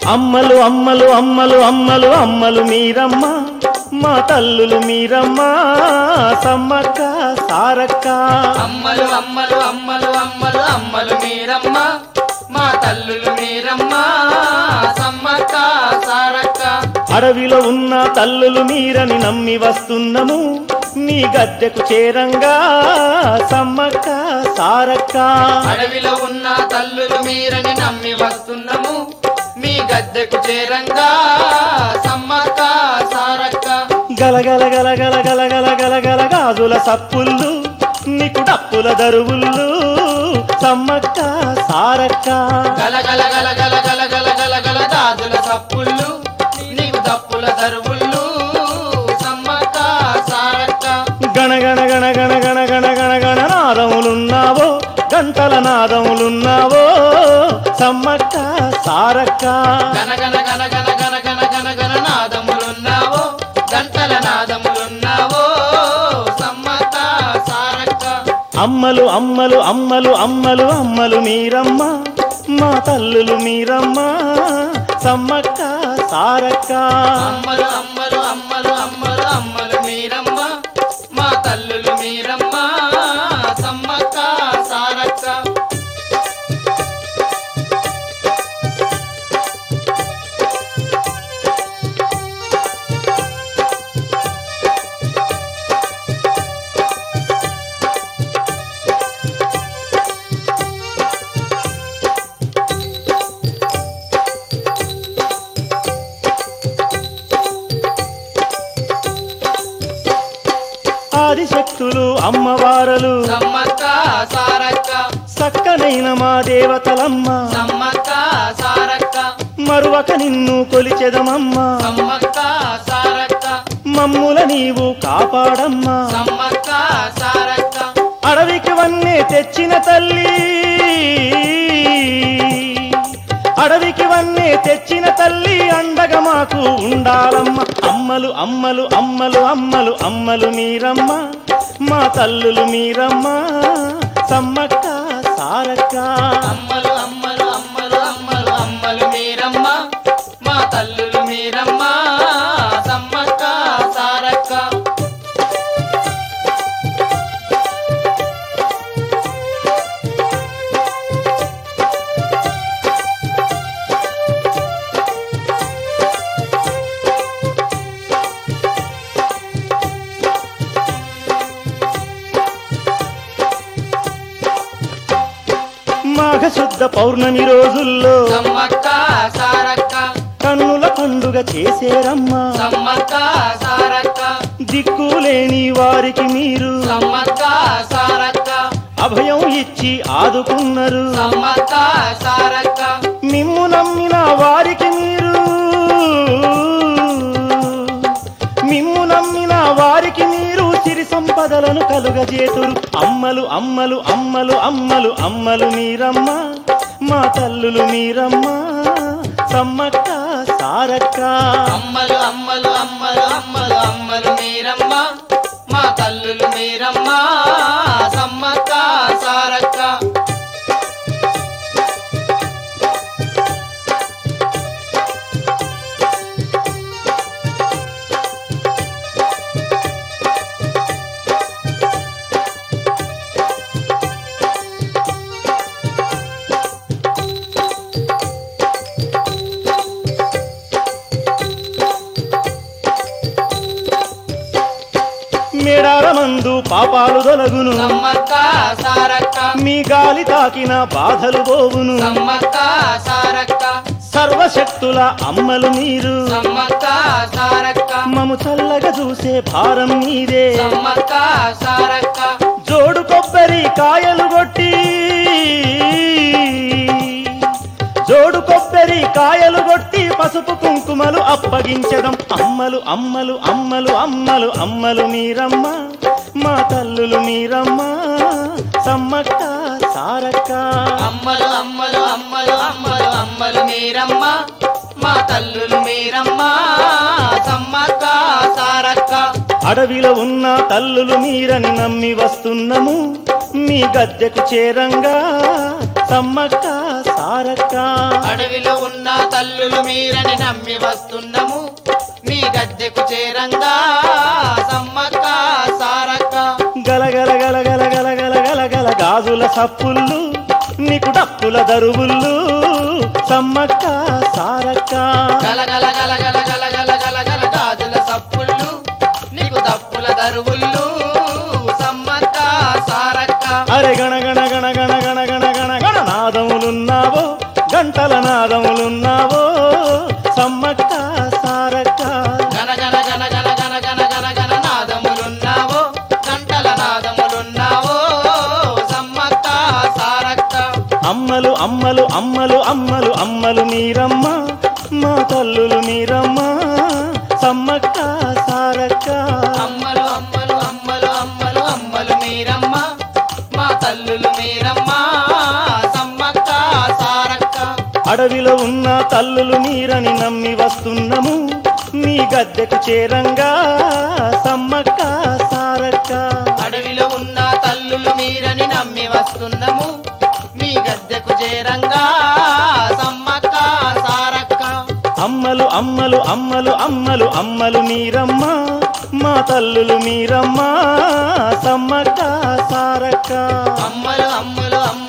అమ్మలు అమ్మలు అమ్మలు అమ్మలు అమ్మలు మీరమ్మ మా తల్లులు మీరమ్మ సమ్మక్క సారక్క అమ్మలు అమ్మలు అమ్మలు అమ్మలు అమ్మలు మీరమ్మ మా తల్లులు మీరమ్మ సమ్మక్క సారక్క అడవిలో ఉన్న తల్లులు మీరని నమ్మి వస్తున్నాము మీ గద్దెకు చేరంగా సమ్మక్క సారక్క అడవిలో ఉన్న తల్లులు మీరని నమ్మి వస్తున్నాము మీ గద్దెకు చేరంగా సమ్మక్క సారక్క గలగల గలగల గలగల గలగల గాజుల సప్పుళ్ళు నీకు డప్పుల దరువుళ్ళు సమ్మక్క సారక్క గల గల గల గల గల గల గల గల దాదుల సప్పుళ్ళు నీకు దప్పుల దరువుళ్ళు సమ్మక్క సారక్క గణగణ గణ గణ గణ గణ గణ గణ నాదములున్నావో గంటల నాదములున్నావో సమ్మక్క సారక్క గన గన గన గన గన గన గన గన నాదములున్నావో గంటల నాదములున్నావో సమ్మక్క సారక్క అమ్మలు అమ్మలు అమ్మలు అమ్మలు అమ్మలు మీరమ్మ మా తల్లులు మీరమ్మ సమ్మక్క సారక్క అమ్మలు అమ్మలు అమ్మలు అమ్మలు అమ్మలు మీరమ్మ మా తల్లులు మీరమ్మ సమ్మక్క సారక్క ఆదిశక్తులు అమ్మవారలు సమ్మక్క సారక్క సక్కనైన మా దేవతలమ్మ సమ్మక్క సారక్క మరువక నిన్ను కొలిచెదమమ్మ సమ్మక్క సారక్క మమ్ముల నీవు కాపాడమ్మా సమ్మక్క సారక్క అడవికి వన్నే తెచ్చిన తల్లి అడవికి వన్నే తెచ్చిన తల్లి అండగా మాకు ఉండాలమ్మ అమ్మలు అమ్మలు అమ్మలు అమ్మలు అమ్మలు మీరమ్మ మా తల్లులు మీరమ్మ సమ్మక్క సారక్క అమ్మలు అమ్మలు అమ్మలు అమ్మలు అమ్మలు మీరమ్మ మా తల్లులు మీరమ్మ సమ్మక్క సారక్క మాఘశుద్ధ పౌర్ణమి రోజుల్లో సమ్మక్క సారక్క కన్నుల పండుగ చేసేరమ్మా సమ్మక్క సారక్క దిక్కులేని వారికి మీరు సమ్మక్క సారక్క అభయం ఇచ్చి ఆదుకున్నారు సమ్మక్క సారక్క మిమ్ము నమ్మిన వారికి మీరు మిమ్ము నమ్మిన వారికి మీరు సిరి సంపదలను కలుగజేతురు అమ్మలు అమ్మలు అమ్మలు అమ్మలు అమ్మలు మీరమ్మ మా తల్లులు మీరమ్మ సమ్మక్క సారక్క అమ్మలు అమ్మలు అమ్మలు అమ్మలు అమ్మలు మీరమ్మ మా తల్లులు మీరమ్మ సమ్మక్క సారక్క మేడారమందు పాపాలు తొలగును సమ్మక్క సారక్క మీ గాలి తాకిన బాధలు పోవును సమ్మక్క సారక్క సర్వశక్తుల అమ్మలు మీరు సమ్మక్క సారక్క మము చల్లగా చూసే భారం మీదే సమ్మక్క సారక్క జోడు కొబ్బరి కాయలు కొట్టి జోడు కొబ్బరి కాయలు కొట్టి పసుపు కుంకుమలు అప్పగించడం అమ్మలు అమ్మలు అమ్మలు అమ్మలు అమ్మలు మీరమ్మ మా తల్లులు మీరమ్మ సమ్మక్క సారక్క అమ్మలు అమ్మలు అమ్మలు అమ్మలు అమ్మలు మీరమ్మ మా తల్లులు మీరమ్మ సమ్మక్క సారక్క అడవిలో ఉన్న తల్లులు మీరని నమ్మి వస్తున్నాము మీ గద్దెకు చేరంగా సమ్మక్క సారక్క అడవిలో ఉన్న తల్లులు మీరని నమ్మి వస్తున్నాము మీ గద్దెకు చేరంగా సమ్మక్క సారక్క గలగల గలగల గలగల గలగల గాజుల సప్పుళ్ళు నీకు డప్పుల దరువుళ్ళు సమ్మక్క సారక్క గలగల గలగల గలగల గలగల గాజుల సప్పుళ్ళు నీకు తప్పుల దరువుళ్ళు సమ్మక్క సారక్క అరే గణ గణ గణ గణ గణ గణ గణ గణ నాదములున్నావో గంటల నాదములున్నావో సమ్మక్క సారక్క గన గన గన గన గన గన గన గన నాదములున్నావో గంటల నాదములున్నావో సమ్మక్క సారక్క అమ్మలు అమ్మలు అమ్మలు అమ్మలు అమ్మలు మీరమ్మ మా తల్లులు మీరమ్మ సమ్మక్క సారక్క అమ్మలు అమ్మలు అమ్మలు అమ్మలు అమ్మలు మీరమ్మ మా తల్లులు మీరమ్మ సమ్మక్క సారక్క అడవిలో ఉన్న తల్లులు మీరని నమ్మి వస్తున్నాము మీ గద్దెకు చేరంగా సమ్మక్క సారక్క అడవిలో ఉన్న తల్లులు మీరని నమ్మి వస్తున్నాము మీ గద్దెకు చేరంగా సమ్మక్క సారక్క అమ్మలు అమ్మలు అమ్మలు అమ్మలు అమ్మలు మీరమ్మ మా తల్లులు మీరమ్మ సమ్మక్క సారక్క అమ్మలు అమ్మలు అమ్మ